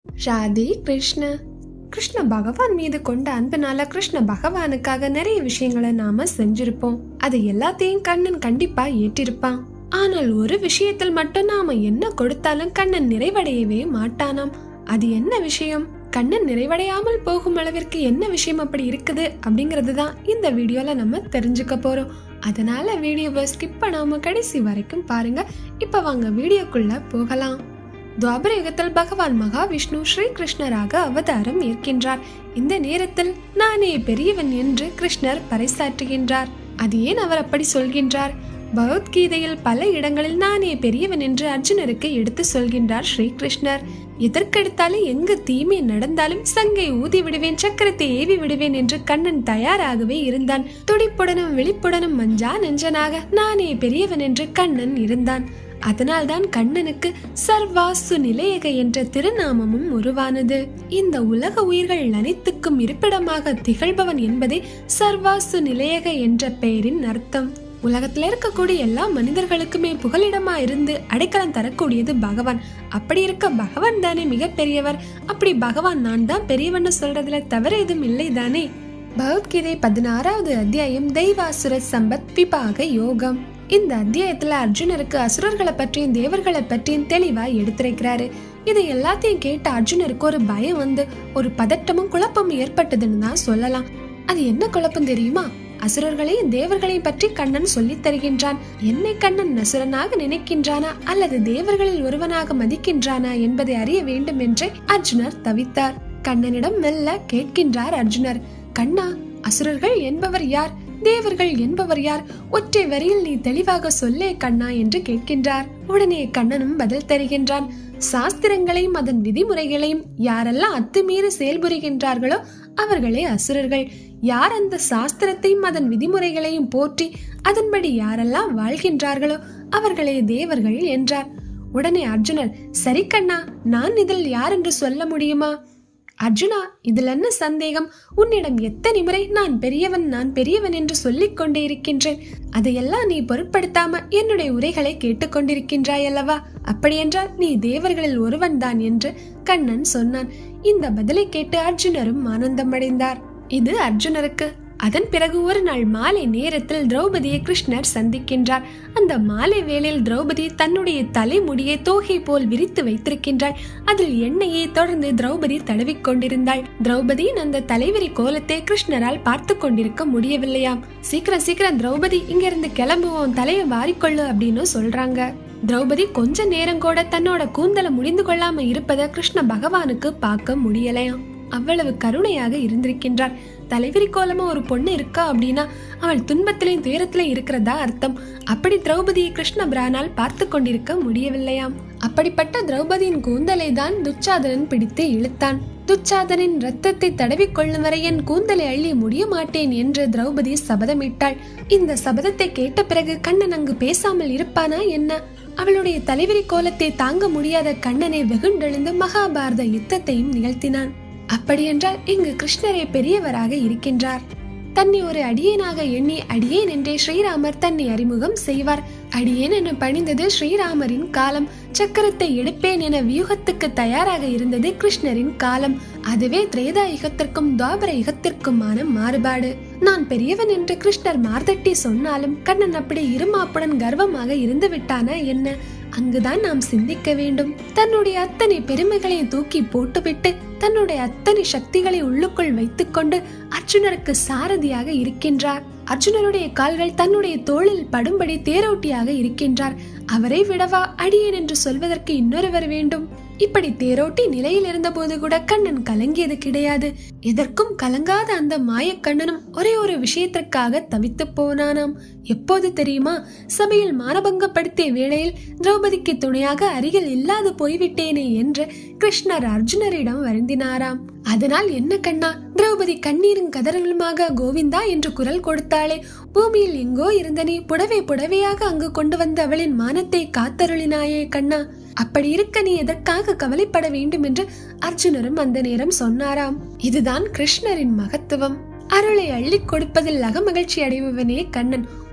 ராதே கிருஷ்ண கிருஷ்ண பகவான் மீது கொண்ட அன்புனால கிருஷ்ண பகவானுக்காக நிறைய விஷயங்களை நாம செஞ்சிருப்போம் அது எல்லாத்தையும் கண்ணன் கண்டிப்பா ஏற்றிருப்பான் ஆனால் ஒரு விஷயத்தில் மட்டும் நாம என்ன கொடுத்தாலும் கண்ணன் நிறைவடையவே மாட்டானாம் அது என்ன விஷயம் கண்ணன் நிறைவடையாமல் போகும் அளவிற்கு என்ன விஷயம் அப்படி இருக்குது அப்படிங்கிறது தான் இந்த வீடியோல நம்ம தெரிஞ்சுக்க போறோம் அதனால வீடியோவை ஸ்கிப் பண்ணாம கடைசி வரைக்கும் பாருங்க இப்ப வாங்க வீடியோக்குள்ள போகலாம் துவாபர யுகத்தில் பகவான் மகாவிஷ்ணு ஸ்ரீ கிருஷ்ணராக அவதாரம் ஏற்கின்றார் இந்த நேரத்தில் நானே பெரியவன் என்று கிருஷ்ணர் பறைசாற்றுகின்றார் அது ஏன் அவர் அப்படி சொல்கின்றார் பகவத்கீதையில் பல இடங்களில் நானே பெரியவன் என்று அர்ஜுனருக்கு எடுத்து சொல்கின்றார் ஸ்ரீ கிருஷ்ணர் எதற்கெடுத்தாலும் எங்கு தீமை நடந்தாலும் சங்கை ஊதி விடுவேன் சக்கரத்தை ஏவி விடுவேன் என்று கண்ணன் தயாராகவே இருந்தான் துடிப்புடனும் விழிப்புடனும் மஞ்சா நெஞ்சனாக நானே பெரியவன் என்று கண்ணன் இருந்தான் அதனால்தான் கண்ணனுக்கு சர்வாசு நிலையக என்ற திருநாமமும் உருவானது இந்த உலக உயிர்கள் அனைத்துக்கும் இருப்பிடமாக திகழ்பவன் என்பதே சர்வாசு நிலையக என்ற பெயரின் அர்த்தம் உலகத்துல இருக்கக்கூடிய எல்லா மனிதர்களுக்குமே புகலிடமா இருந்து அடைக்கலம் தரக்கூடியது பகவான் அப்படி இருக்க பகவான் தானே மிக பெரியவர் அப்படி பகவான் நான் தான் பெரியவன்னு சொல்றதுல தவறு எதுவும் இல்லை தானே பகவத்கீதை பதினாறாவது அத்தியாயம் தெய்வாசுர சம்பத் பிபாக யோகம் இந்த அத்தியாயத்துல அர்ஜுனருக்கு அசுரர்களை பற்றியும் தேவர்களை பற்றியும் தெளிவா எடுத்துரைக்கிறாரு இது எல்லாத்தையும் கேட்ட அர்ஜுனருக்கு ஒரு பயம் வந்து ஒரு பதட்டமும் குழப்பமும் ஏற்பட்டதுன்னு தான் சொல்லலாம் அது என்ன குழப்பம் தெரியுமா அசுரர்களையும் தேவர்களையும் பற்றி கண்ணன் சொல்லித் தருகின்றான் என்னை கண்ணன் அசுரனாக நினைக்கின்றானா அல்லது தேவர்களில் ஒருவனாக மதிக்கின்றானா என்பதை அறிய வேண்டும் என்று அர்ஜுனர் தவித்தார் கண்ணனிடம் மெல்ல கேட்கின்றார் அர்ஜுனர் கண்ணா அசுரர்கள் என்பவர் யார் தேவர்கள் என்பவர் யார் ஒற்றை வரியில் நீ தெளிவாக சொல்லே கண்ணா என்று கேட்கின்றார் உடனே கண்ணனும் பதில் தருகின்றான் சாஸ்திரங்களையும் அதன் விதிமுறைகளையும் யாரெல்லாம் அத்துமீறி செயல்புரிகின்றார்களோ அவர்களே அசுரர்கள் யார் அந்த சாஸ்திரத்தையும் அதன் விதிமுறைகளையும் போற்றி அதன்படி யாரெல்லாம் வாழ்கின்றார்களோ அவர்களே தேவர்கள் என்றார் உடனே அர்ஜுனர் சரி கண்ணா நான் இதில் யார் என்று சொல்ல முடியுமா அர்ஜுனா இதில் என்ன சந்தேகம் உன்னிடம் எத்தனை முறை நான் பெரியவன் நான் பெரியவன் என்று சொல்லிக் கொண்டே இருக்கின்றேன் அதையெல்லாம் நீ பொருட்படுத்தாம என்னுடைய உரைகளை கேட்டுக்கொண்டிருக்கின்றாய் அல்லவா அப்படியென்றால் நீ தேவர்களில் ஒருவன் தான் என்று கண்ணன் சொன்னான் இந்த பதிலை கேட்டு அர்ஜுனரும் ஆனந்தம் அடைந்தார் இது அர்ஜுனருக்கு அதன் பிறகு ஒரு நாள் மாலை நேரத்தில் திரௌபதியை கிருஷ்ணர் சந்திக்கின்றார் அந்த மாலை வேளையில் திரௌபதி தன்னுடைய தலைமுடியை தோகை போல் விரித்து வைத்திருக்கின்றாள் அதில் எண்ணெயை தொடர்ந்து திரௌபதி தடவிக் கொண்டிருந்தாள் திரௌபதியின் அந்த தலைவிரி கோலத்தை கிருஷ்ணரால் பார்த்து கொண்டிருக்க முடியவில்லையாம் சீக்கிரம் சீக்கிரம் திரௌபதி இங்கிருந்து கிளம்புவோம் தலையை வாரிக்கொள்ளு அப்படின்னு சொல்றாங்க திரௌபதி கொஞ்ச நேரம் கூட தன்னோட கூந்தலை முடிந்து கொள்ளாம இருப்பதை கிருஷ்ண பகவானுக்கு பார்க்க முடியலையாம் அவ்வளவு கருணையாக இருந்திருக்கின்றார் தலைவிரி கோலமா ஒரு பொண்ணு இருக்கா அப்படின்னா அவள் துன்பத்திலையும் துயரத்திலையும் இருக்கிறதா அர்த்தம் அப்படி திரௌபதியை கிருஷ்ண பிரானால் பார்த்து கொண்டிருக்க முடியவில்லையாம் அப்படிப்பட்ட திரௌபதியின் கூந்தலை தான் துச்சாதனன் பிடித்து இழுத்தான் துச்சாதனின் ரத்தத்தை தடவிக் கொள்ளும் வரை என் கூந்தலை அள்ளி முடிய மாட்டேன் என்று திரௌபதி சபதமிட்டாள் இந்த சபதத்தை கேட்ட பிறகு கண்ணன் அங்கு பேசாமல் இருப்பானா என்ன அவளுடைய தலைவிரி கோலத்தை தாங்க முடியாத கண்ணனை வெகுண்டெழுந்து மகாபாரத யுத்தத்தையும் நிகழ்த்தினான் அப்படியென்றால் இங்கு கிருஷ்ணரே பெரியவராக இருக்கின்றார் தன்னை ஒரு அடியேனாக எண்ணி அடியேன் என்றே ஸ்ரீராமர் தன்னை அறிமுகம் செய்வார் அடியேன் என பணிந்தது ஸ்ரீராமரின் காலம் சக்கரத்தை எடுப்பேன் என வியூகத்துக்கு தயாராக இருந்தது கிருஷ்ணரின் காலம் அதுவே திரேதா யுகத்திற்கும் துவாபர யுகத்திற்குமான மாறுபாடு நான் பெரியவன் என்று கிருஷ்ணர் மார்தட்டி சொன்னாலும் கண்ணன் அப்படி இருமாப்புடன் கர்வமாக இருந்து விட்டானா என்ன அங்குதான் நாம் சிந்திக்க வேண்டும் தன்னுடைய அத்தனை பெருமைகளை தூக்கி போட்டுவிட்டு தன்னுடைய அத்தனை சக்திகளை உள்ளுக்குள் வைத்துக்கொண்டு அர்ஜுனருக்கு சாரதியாக இருக்கின்றார் அர்ஜுனருடைய கால்கள் தன்னுடைய தோளில் படும்படி தேரோட்டியாக இருக்கின்றார் அவரை விடவா அடியேன் என்று சொல்வதற்கு இன்னொருவர் வேண்டும் இப்படி தேரோட்டி நிலையில் இருந்தபோது கூட கண்ணன் கலங்கியது கிடையாது எதற்கும் கலங்காத அந்த மாயக்கண்ணனும் ஒரே ஒரு விஷயத்திற்காக தவித்து போனானாம் எப்போது தெரியுமா சபையில் மானபங்கப்படுத்திய வேளையில் திரௌபதிக்கு துணையாக அருகில் இல்லாது போய்விட்டேனே என்று கிருஷ்ணர் அர்ஜுனரிடம் வருந்தினாராம் அதனால் என்ன கண்ணா திரௌபதி கண்ணீரும் கதறலுமாக கோவிந்தா என்று குரல் கொடுத்தாளே பூமியில் எங்கோ இருந்த நீ புடவை புடவையாக அங்கு கொண்டு வந்த அவளின் மானத்தை காத்தருளினாயே கண்ணா அப்படி இருக்க நீ எதற்காக கவலைப்பட வேண்டும் என்று அர்ஜுனரும் அந்த நேரம் சொன்னாராம் இதுதான் கிருஷ்ணரின் மகத்துவம் அருளை அள்ளிக் கொடுப்பதில் அகமகிழ்ச்சி அடைபவனே கண்ணன்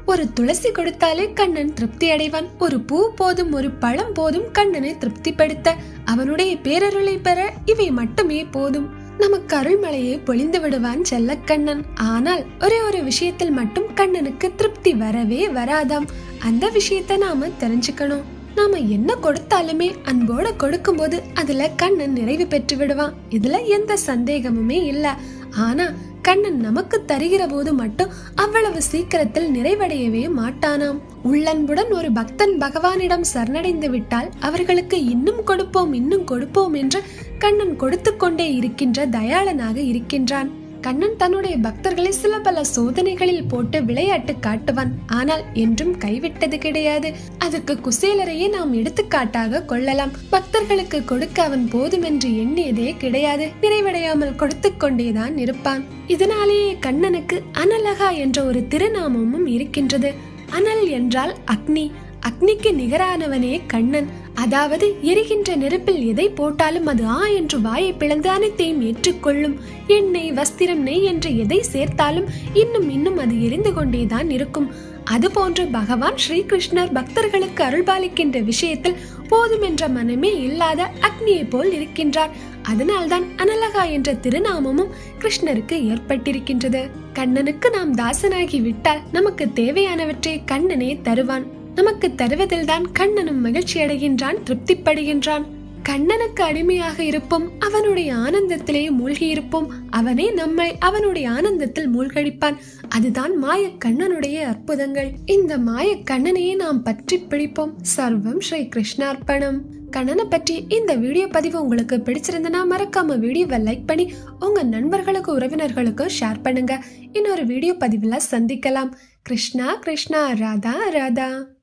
ஒரு துளசி கொடுத்தாலே கண்ணன் திருப்தி அடைவான் ஒரு பூ போதும் ஒரு பழம் போதும் கண்ணனை திருப்திப்படுத்த அவனுடைய பேரருளை பெற இவை மட்டுமே போதும் நமக்கு அருள்மலையை பொழிந்து விடுவான் செல்லக்கண்ணன் ஆனால் ஒரே ஒரு விஷயத்தில் மட்டும் கண்ணனுக்கு திருப்தி வரவே வராதாம் அந்த விஷயத்த நாம தெரிஞ்சுக்கணும் நாம என்ன கொடுத்தாலுமே அன்போட கொடுக்கும்போது அதுல கண்ணன் நிறைவு பெற்று விடுவான் இதுல எந்த சந்தேகமுமே இல்ல ஆனா கண்ணன் நமக்கு தருகிற போது மட்டும் அவ்வளவு சீக்கிரத்தில் நிறைவடையவே மாட்டானாம் உள்ளன்புடன் ஒரு பக்தன் பகவானிடம் சரணடைந்து விட்டால் அவர்களுக்கு இன்னும் கொடுப்போம் இன்னும் கொடுப்போம் என்று கண்ணன் கொடுத்து கொண்டே இருக்கின்ற தயாளனாக இருக்கின்றான் கண்ணன் தன்னுடைய பக்தர்களை சில பல சோதனைகளில் போட்டு விளையாட்டு காட்டுவான் ஆனால் என்றும் கைவிட்டது கிடையாது அதுக்கு குசேலரையே நாம் எடுத்துக்காட்டாக கொள்ளலாம் பக்தர்களுக்கு கொடுக்க அவன் போதும் என்று எண்ணியதே கிடையாது நிறைவடையாமல் கொடுத்து கொண்டேதான் இருப்பான் இதனாலேயே கண்ணனுக்கு அனலகா என்ற ஒரு திருநாமமும் இருக்கின்றது அனல் என்றால் அக்னி அக்னிக்கு நிகரானவனே கண்ணன் அதாவது எரிகின்ற நெருப்பில் எதை போட்டாலும் அது ஆ என்று வாயை பிளந்து அனைத்தையும் ஏற்றுக்கொள்ளும் எண்ணெய் வஸ்திரம் நெய் என்று எதை சேர்த்தாலும் இன்னும் இன்னும் அது எரிந்து கொண்டேதான் இருக்கும் அதுபோன்று பகவான் ஸ்ரீகிருஷ்ணர் பக்தர்களுக்கு அருள்பாலிக்கின்ற விஷயத்தில் போதும் என்ற மனமே இல்லாத அக்னியை போல் இருக்கின்றார் அதனால்தான் அனலகா என்ற திருநாமமும் கிருஷ்ணருக்கு ஏற்பட்டிருக்கின்றது கண்ணனுக்கு நாம் தாசனாகி விட்டால் நமக்கு தேவையானவற்றை கண்ணனே தருவான் நமக்கு தருவதில்தான் கண்ணனும் மகிழ்ச்சி அடைகின்றான் திருப்திப்படுகின்றான் கண்ணனுக்கு அடிமையாக இருப்போம் அவனுடைய ஆனந்தத்திலே மூழ்கி இருப்போம் அவனே நம்மை அவனுடைய ஆனந்தத்தில் மூழ்கடிப்பான் அதுதான் மாய கண்ணனுடைய அற்புதங்கள் இந்த மாய கண்ணனையே நாம் பற்றி பிடிப்போம் சர்வம் ஸ்ரீ கிருஷ்ணார்ப்பணம் கண்ணனை பற்றி இந்த வீடியோ பதிவு உங்களுக்கு பிடிச்சிருந்தனா மறக்காம வீடியோவை லைக் பண்ணி உங்க நண்பர்களுக்கு உறவினர்களுக்கு ஷேர் பண்ணுங்க இன்னொரு வீடியோ பதிவுல சந்திக்கலாம் கிருஷ்ணா கிருஷ்ணா ராதா ராதா